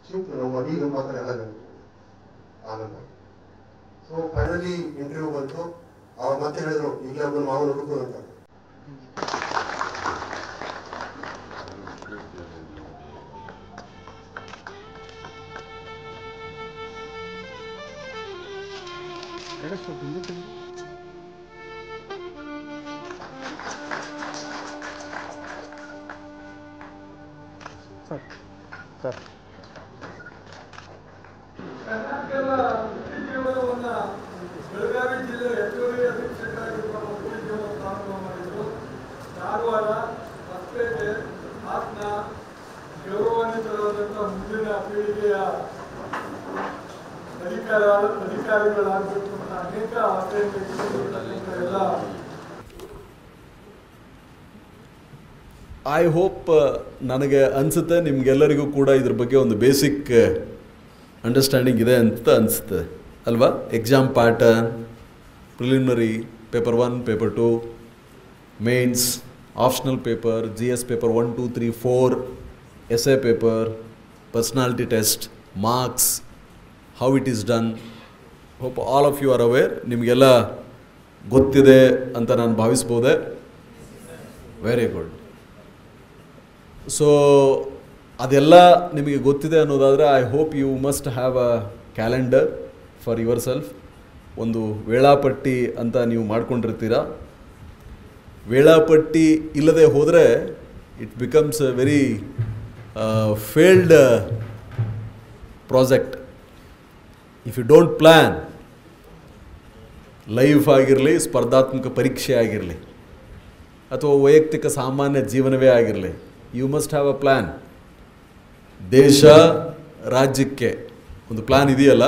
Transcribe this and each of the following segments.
Simple ನಮ್ಮ ಈಗ ಮಾತ್ರ ಎಲ್ಲ ನನಗೆ ಆಗಲ್ಲ ಸೊ ಫೈನಲಿ ಇಂಟರ್ವ್ಯೂ ಬಂತು ಅವ್ರು ಮತ್ತೆ ಹೇಳಿದ್ರು ಈಗಲೇ ಬಂದು ಮಾವನ ಹುಡುಕು ಅಂತ ಸರ್ ಸರ್ ಕರ್ನಾಟಕದ ಉದ್ಯೋಗವನ್ನ ಬೆಳಗಾವಿ ಜಿಲ್ಲೆ ಹೆಚ್ಚುವರಿ ಅಧೀಕ್ಷಕರಾಗಿರುವ ಉದ್ಯೋಗ ಪ್ರಾರಂಭ ಮಾಡಿದರು ಧಾರವಾಡ ಹೊಸಪೇಟೆ ಹಾಸನ ಗೌರವಾನ್ವಿತರಾದಂಥ ಮುಂದಿನ ಪೀಳಿಗೆಯ ಅಧಿಕಾರ ಅಧಿಕಾರಿಗಳಾಗಬೇಕು ಅಂತ ಅನೇಕ ಆಸೆಯನ್ನು ಇಟ್ಟುಕೊಂಡಿರ್ತಕ್ಕಂಥ ಎಲ್ಲ ಐ ಹೋಪ್ ನನಗೆ ಅನಿಸುತ್ತೆ ನಿಮಗೆಲ್ಲರಿಗೂ ಕೂಡ ಇದ್ರ ಬಗ್ಗೆ ಒಂದು ಬೇಸಿಕ್ ಅಂಡರ್ಸ್ಟ್ಯಾಂಡಿಂಗ್ ಇದೆ ಅಂತ ಅನಿಸುತ್ತೆ ಅಲ್ವಾ ಎಕ್ಸಾಮ್ ಪಾಠ preliminary paper one paper two mains optional paper G S paper one two three four S A paper personality test marks how it is done hope all of you are aware ನಿಮಗೆಲ್ಲ ಗೊತ್ತಿದೆ ಅಂತ ನಾನು ಭಾವಿಸ್ಬೋದೆ very good so ಅದೆಲ್ಲ ನಿಮಗೆ ಗೊತ್ತಿದೆ ಅನ್ನೋದಾದರೆ I hope you must have a calendar for yourself ಒಂದು ವೇಳಾಪಟ್ಟಿ ಅಂತ ನೀವು ಮಾಡ್ಕೊಂಡಿರ್ತೀರ ವೇಳಾಪಟ್ಟಿ ಇಲ್ಲದೆ ಹೋದರೆ it becomes a very failed project if you don't plan life ಆಗಿರಲಿ ಸ್ಪರ್ಧಾತ್ಮಕ ಪರೀಕ್ಷೆ ಆಗಿರಲಿ ಅಥವಾ ವೈಯಕ್ತಿಕ ಸಾಮಾನ್ಯ ಜೀವನವೇ ಆಗಿರಲಿ you must have a plan ದೇಶ ರಾಜ್ಯಕ್ಕೆ ಒಂದು ಪ್ಲ್ಯಾನ್ ಇದೆಯಲ್ಲ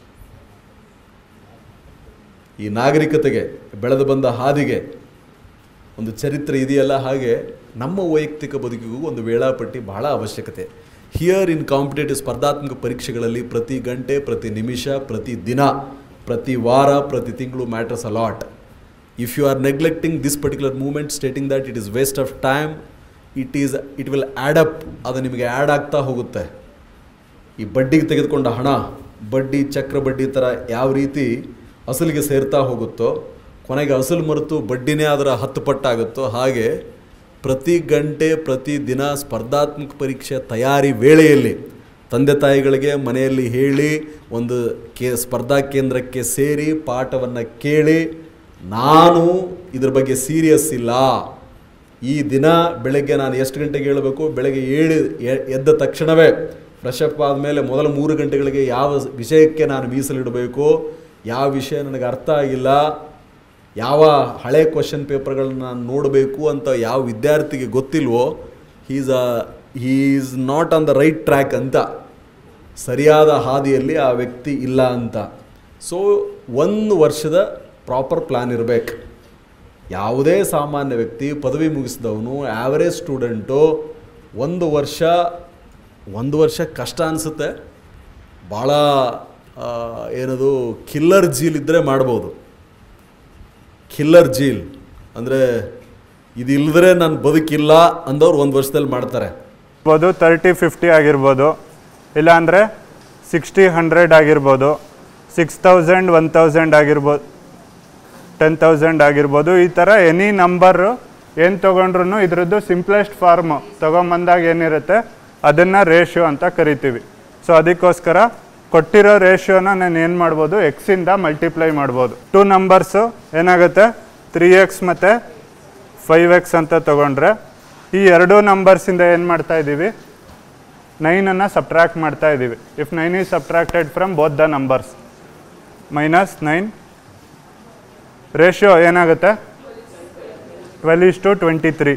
ಈ ನಾಗರಿಕತೆಗೆ ಬೆಳೆದು ಬಂದ ಹಾದಿಗೆ ಒಂದು ಚರಿತ್ರೆ ಇದೆಯಲ್ಲ ಹಾಗೆ ನಮ್ಮ ವೈಯಕ್ತಿಕ ಬದುಕಿಗೂ ಒಂದು ವೇಳಾಪಟ್ಟಿ ಬಹಳ ಅವಶ್ಯಕತೆ ಹಿಯರ್ ಇನ್ ಕಾಂಪಿಟೇಟಿವ್ ಸ್ಪರ್ಧಾತ್ಮಕ ಪರೀಕ್ಷೆಗಳಲ್ಲಿ ಪ್ರತಿ ಗಂಟೆ ಪ್ರತಿ ನಿಮಿಷ ಪ್ರತಿ ದಿನ ಪ್ರತಿ ವಾರ ಪ್ರತಿ ತಿಂಗಳು matters a lot if you are neglecting this particular moment stating that it is waste of time it is it will add up ಅದು ನಿಮಗೆ ಆ್ಯಡ್ ಆಗ್ತಾ ಹೋಗುತ್ತೆ ಈ ಬಡ್ಡಿಗೆ ತೆಗೆದುಕೊಂಡ ಹಣ ಬಡ್ಡಿ ಚಕ್ರ ಬಡ್ಡಿ ಥರ ಯಾವ ರೀತಿ ಅಸಲಿಗೆ ಸೇರ್ತಾ ಹೋಗುತ್ತೋ ಕೊನೆಗೆ ಅಸಲು ಮರೆತು ಬಡ್ಡಿನೇ ಅದರ ಹತ್ತು ಪಟ್ಟಾಗುತ್ತೋ ಹಾಗೆ ಪ್ರತಿ ಗಂಟೆ ಪ್ರತಿ ದಿನ ಸ್ಪರ್ಧಾತ್ಮಕ ಪರೀಕ್ಷೆ ತಯಾರಿ ವೇಳೆಯಲ್ಲಿ ತಂದೆ ತಾಯಿಗಳಿಗೆ ಮನೆಯಲ್ಲಿ ಹೇಳಿ ಒಂದು ಕೇ ಸ್ಪರ್ಧಾ ಕೇಂದ್ರಕ್ಕೆ ಸೇರಿ ಪಾಠವನ್ನು ಕೇಳಿ ನಾನು ಇದ್ರ ಬಗ್ಗೆ ಸೀರಿಯಸ್ ಇಲ್ಲ ಈ ದಿನ ಬೆಳಗ್ಗೆ ನಾನು ಎಷ್ಟು ಗಂಟೆಗೆ ಹೇಳಬೇಕು ಬೆಳಗ್ಗೆ ಏಳಿ ಎ- ಎದ್ದ ತಕ್ಷಣವೇ ಫ್ರೆಶ್ ಅಪ್ ಆದಮೇಲೆ ಮೊದಲ ಮೂರು ಗಂಟೆಗಳಿಗೆ ಯಾವ ವಿಷಯಕ್ಕೆ ನಾನು ಮೀಸಲಿಡಬೇಕು ಯಾವ ವಿಷಯ ನನಗೆ ಅರ್ಥ ಆಗಿಲ್ಲ ಯಾವ ಹಳೆ ಕ್ವಶನ್ ಪೇಪರ್ಗಳನ್ನ ನಾನು ನೋಡಬೇಕು ಅಂತ ಯಾವ ವಿದ್ಯಾರ್ಥಿಗೆ ಗೊತ್ತಿಲ್ವೋ he's a he is not on the right track ಅಂತ ಸರಿಯಾದ ಹಾದಿಯಲ್ಲಿ ಆ ವ್ಯಕ್ತಿ ಇಲ್ಲ ಅಂತ ಸೊ ಒಂದು ವರ್ಷದ ಪ್ರಾಪರ್ ಪ್ಲ್ಯಾನ್ ಇರಬೇಕು ಯಾವುದೇ ಸಾಮಾನ್ಯ ವ್ಯಕ್ತಿ ಪದವಿ ಮುಗಿಸಿದವನು ಆ್ಯಾವರೇಜ್ ಸ್ಟೂಡೆಂಟು ಒಂದು ವರ್ಷ ಒಂದು ವರ್ಷ ಕಷ್ಟ ಅನಿಸುತ್ತೆ ಭಾಳ ಆ, ಏನದು ಕಿಲ್ಲರ್ ಜೀಲ್ ಇದ್ದರೆ ಮಾಡ್ಬೋದು ಕಿಲ್ಲರ್ ಜೀಲ್ ಅಂದರೆ ಇದಿಲ್ಲದ್ರೆ ನನ್ನ ಬದುಕಿಲ್ಲ ಅಂದವ್ರು ಒಂದು ವರ್ಷದಲ್ಲಿ ಮಾಡ್ತಾರೆ ಇರ್ಬೋದು ತರ್ಟಿ ಫಿಫ್ಟಿ ಆಗಿರ್ಬೋದು ಇಲ್ಲಾಂದರೆ ಸಿಕ್ಸ್ಟಿ ಹಂಡ್ರೆಡ್ ಆಗಿರ್ಬೋದು ಸಿಕ್ಸ್ ತೌಸಂಡ್ ಒನ್ ತೌಸಂಡ್ ಆಗಿರ್ಬೋದು ಟೆನ್ ತೌಸಂಡ್ ಆಗಿರ್ಬೋದು ಈ ಥರ ಎನಿ ನಂಬರು ಏನು ತೊಗೊಂಡ್ರು ಇದ್ರದ್ದು ಸಿಂಪ್ಲೆಸ್ಟ್ ಫಾರ್ಮು ತೊಗೊಂಬಂದಾಗ ಏನಿರುತ್ತೆ ಅದನ್ನು ರೇಷಿಯೋ ಅಂತ ಕರಿತೀವಿ ಸೊ ಅದಕ್ಕೋಸ್ಕರ ಕೊಟ್ಟಿರೋ ರೇಷಿಯೋನ ನಾನು ಏನು ಮಾಡ್ಬೋದು ಎಕ್ಸಿಂದ ಮಲ್ಟಿಪ್ಲೈ ಮಾಡ್ಬೋದು ಟೂ ನಂಬರ್ಸು ಏನಾಗುತ್ತೆ ತ್ರೀ ಎಕ್ಸ್ ಮತ್ತು ಫೈವ್ ಎಕ್ಸ್ ಅಂತ ತೊಗೊಂಡ್ರೆ ಈ ಎರಡೂ ನಂಬರ್ಸಿಂದ ಏನು ಮಾಡ್ತಾ ಇದ್ದೀವಿ ನೈನನ್ನು ಸಬ್ಟ್ರಾಕ್ಟ್ ಮಾಡ್ತಾ ಇದ್ದೀವಿ if nine is subtracted from both the numbers minus nine ratio ಏನಾಗುತ್ತೆ twelve is to twenty three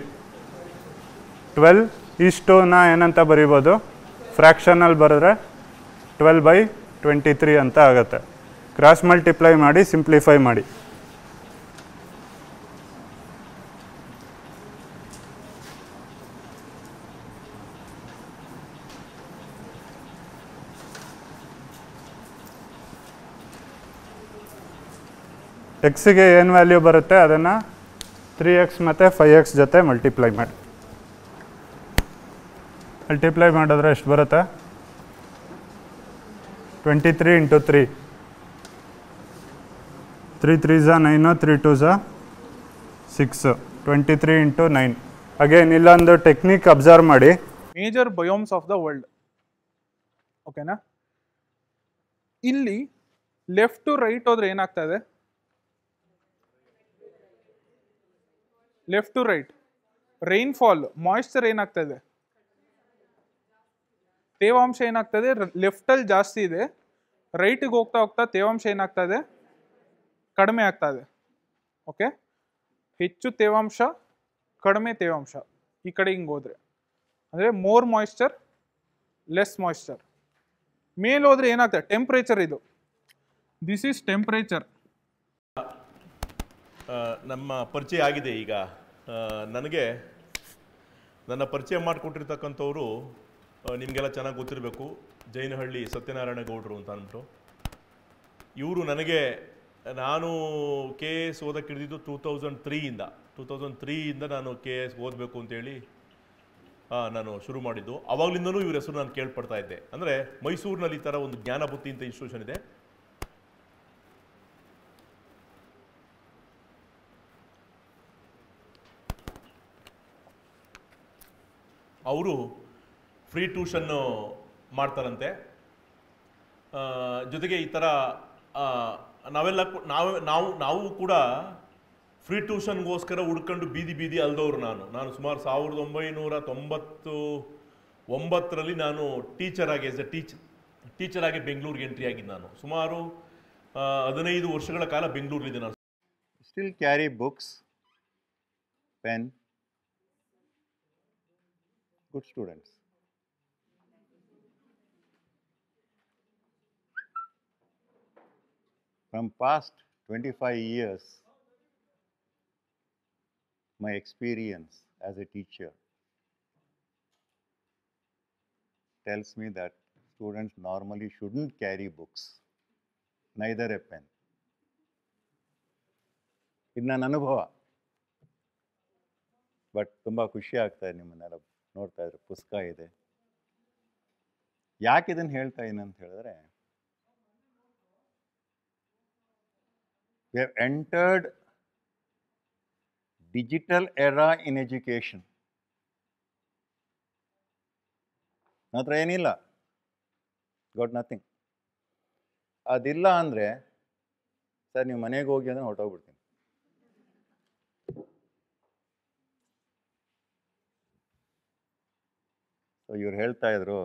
twelve ಇಷ್ಟುನ ಏನಂತ ಬರಿಬೋದು ಫ್ರ್ಯಾಕ್ಷನಲ್ಲಿ ಬರೆದ್ರೆ ಟ್ವೆಲ್ ಬೈ ಟ್ವೆಂಟಿ ತ್ರೀ ಅಂತ ಆಗುತ್ತೆ ಕ್ರಾಸ್ ಮಲ್ಟಿಪ್ಲೈ ಮಾಡಿ ಸಿಂಪ್ಲಿಫೈ ಮಾಡಿ ಎಕ್ಸಿಗೆ ಏನು ವ್ಯಾಲ್ಯೂ ಬರುತ್ತೆ ಅದನ್ನು ತ್ರೀ ಎಕ್ಸ್ ಮತ್ತು ಫೈವ್ ಎಕ್ಸ್ ಜೊತೆ ಮಲ್ಟಿಪ್ಲೈ ಮಾಡಿ ಮಲ್ಟಿಪ್ಲೈ ಮಾಡಿದ್ರೆ ಎಷ್ಟು ಬರುತ್ತೆ twenty three into three three three ಝಾ ನೈನು ತ್ರೀ ಟು ಝಾ six twenty three into nine again ಇಲ್ಲೊಂದು ಟೆಕ್ನಿಕ್ ಅಬ್ಸರ್ವ್ ಮಾಡಿ major biomes of the world ಓಕೆನಾ ಇಲ್ಲಿ ಲೆಫ್ಟ್ ಟು ರೈಟ್ ಹೋದ್ರೆ ಏನಾಗ್ತಾ ಇದೆ left to right rainfall moisture ಏನಾಗ್ತಾ ಇದೆ ತೇವಾಂಶ ಏನಾಗ್ತಾ ಇದೆ ಲೆಫ್ಟಲ್ಲಿ ಜಾಸ್ತಿ ಇದೆ ರೈಟಿಗೆ ಹೋಗ್ತಾ ಹೋಗ್ತಾ ತೇವಾಂಶ ಏನಾಗ್ತಾ ಇದೆ ಕಡಿಮೆ ಆಗ್ತಾ ಇದೆ ಓಕೆ ಹೆಚ್ಚು ತೇವಾಂಶ ಕಡಿಮೆ ತೇವಾಂಶ ಈ ಕಡೆ ಹಿಂಗೆ ಹೋದ್ರೆ ಅಂದರೆ ಮೋರ್ ಮಾಯಿಶ್ಚರ್ ಲೆಸ್ ಮಾಯಿಶ್ಚರ್ ಮೇಲೆ ಹೋದ್ರೆ ಏನಾಗ್ತದೆ ಟೆಂಪ್ರೇಚರ್ ಇದು ದಿಸ್ ಈಸ್ ಟೆಂಪ್ರೇಚರ್ ಆ, ನಮ್ಮ ಪರಿಚಯ ಆಗಿದೆ ಈಗ ಆ, ನನಗೆ ನನ್ನ ಪರಿಚಯ ಮಾಡಿಕೊಟ್ಟಿರ್ತಕ್ಕಂಥವ್ರು ನಿಮಗೆಲ್ಲ ಚೆನ್ನಾಗಿ ಗೊತ್ತಿರಬೇಕು ಜೈನಹಳ್ಳಿ ಸತ್ಯನಾರಾಯಣ ಗೌಡರು ಅಂತ ಅಂದ್ಬಿಟ್ಟು ಇವರು ನನಗೆ ನಾನು ಕೆ ಎಸ್ ಓದಕ್ಕೆ ಹಿಡಿದಿದ್ದು ಟೂ ತೌಸಂಡ್ ತ್ರೀಯಿಂದ ಟೂ ತೌಸಂಡ್ ತ್ರೀಯಿಂದ ನಾನು ಕೆ ಎಸ್ ಓದಬೇಕು ಅಂತೇಳಿ ಆ, ನಾನು ಶುರು ಮಾಡಿದ್ದು ಅವಾಗಲಿಂದನೂ ಇವ್ರ ಹೆಸರು ನಾನು ಕೇಳ್ಪಡ್ತಾ ಇದ್ದೆ ಅಂದರೆ ಮೈಸೂರಿನಲ್ಲಿ ಈ ಥರ ಒಂದು ಜ್ಞಾನ ಬುತ್ತಿ ಅಂತ ಇನ್ಸ್ಟಿಟ್ಯೂಷನ್ ಇದೆ ಅವರು ಫ್ರೀ ಟ್ಯೂಷನ್ನು ಮಾಡ್ತಾರಂತೆ ಆ, ಜೊತೆಗೆ ಈ ಥರ ಆ, ನಾವೆಲ್ಲ ಕೂ- ನಾವು ನಾವು ನಾವು ಕೂಡ ಫ್ರೀ ಟ್ಯೂಷನ್ಗೋಸ್ಕರ ಹುಡ್ಕೊಂಡು ಬೀದಿ ಬೀದಿ ಅಲ್ದವ್ರು ನಾನು ನಾನು ಸುಮಾರು ಸಾವಿರದ ಒಂಬೈನೂರ ತೊಂಬತ್ತು ಒಂಬತ್ತರಲ್ಲಿ ನಾನು ಟೀಚರ್ ಆಗಿ ಎಸ್ ಎ ಟೀಚರ್ ಟೀಚರ್ ಆಗಿ ಬೆಂಗಳೂರಿಗೆ ಎಂಟ್ರಿ ಆಗಿದ್ದು ನಾನು ಸುಮಾರು ಆ, ಹದಿನೈದು ವರ್ಷಗಳ ಕಾಲ ಬೆಂಗಳೂರಲ್ಲಿದ್ದೆ ನಾನು still carry books, pen, good students. From past 25 years, my experience as a teacher tells me that students normally shouldn't carry books, neither a pen. ಇದು ನನ್ನ ಅನುಭವ ಬಟ್ ತುಂಬ ಖುಷಿ ಆಗ್ತಾ ಇದೆ ನಿಮ್ಮನ್ನೆಲ್ಲ ನೋಡ್ತಾ ಇದ್ರೆ ಪುಸ್ತಕ ಇದೆ ಯಾಕೆ ಇದನ್ನು ಹೇಳ್ತಾ ಇದ್ದೀನಿ ಅಂತ ಹೇಳಿದ್ರೆ we have entered digital era in education ಹತ್ರ ಏನಿಲ್ಲ ಗಾಟ್ ನಥಿಂಗ್ ಅದಿಲ್ಲ ಅಂದರೆ ಸರ್ ನೀವು ಮನೆಗೆ ಹೋಗಿ ಅಂದರೆ ಹೊರಟೋಗ್ಬಿಡ್ತೀನಿ ಸೊ ಇವ್ರು ಹೇಳ್ತಾ ಇದ್ರು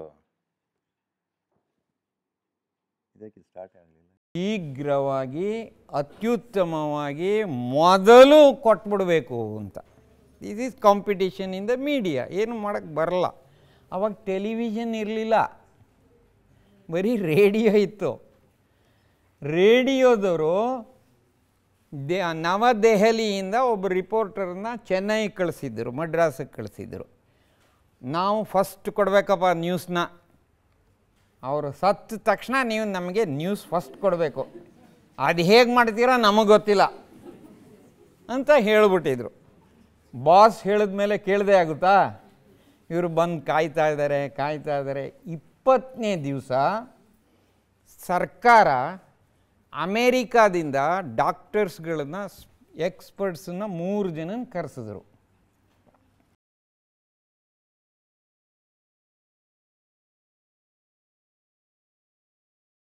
ಇದಕ್ಕೆ ಸ್ಟಾರ್ಟ್ ಆಗಲಿಲ್ಲ ಶೀಘ್ರವಾಗಿ ಅತ್ಯುತ್ತಮವಾಗಿ ಮೊದಲು ಕೊಟ್ಬಿಡ್ಬೇಕು ಅಂತ this is competition in the media ಏನು ಮಾಡೋಕ್ಕೆ ಬರಲ್ಲ ಅವಾಗ ಟೆಲಿವಿಷನ್ ಇರಲಿಲ್ಲ ಬರೀ ರೇಡಿಯೋ ಇತ್ತು ರೇಡಿಯೋದವರು ದೇ ನವದೆಹಲಿಯಿಂದ ಒಬ್ಬ ರಿಪೋರ್ಟರ್ನ ಚೆನ್ನೈಗೆ ಕಳಿಸಿದ್ದರು ಮಡ್ರಾಸಿಗೆ ಕಳಿಸಿದ್ರು ನಾವು ಫಸ್ಟ್ ಕೊಡಬೇಕಪ್ಪ ನ್ಯೂಸ್ನ ಅವರು ಸತ್ತ ತಕ್ಷಣ ನೀವು ನಮಗೆ ನ್ಯೂಸ್ ಫಸ್ಟ್ ಕೊಡಬೇಕು ಅದು ಹೇಗೆ ಮಾಡ್ತೀರಾ ನಮಗೆ ಗೊತ್ತಿಲ್ಲ ಅಂತ ಹೇಳಿಬಿಟ್ಟಿದ್ರು ಬಾಸ್ ಹೇಳಿದ ಮೇಲೆ ಕೇಳದೆ ಆಗುತ್ತಾ ಇವರು ಬಂದು ಕಾಯ್ತಾ ಇದ್ದಾರೆ ಕಾಯ್ತಾ ಇದ್ದಾರೆ ಇಪ್ಪತ್ತನೇ ದಿವಸ ಸರ್ಕಾರ ಅಮೇರಿಕಾದಿಂದ ಡಾಕ್ಟರ್ಸ್ಗಳನ್ನ ಎಕ್ಸ್ಪರ್ಟ್ಸನ್ನ ಮೂರು ಜನ ಕರೆಸಿದ್ರು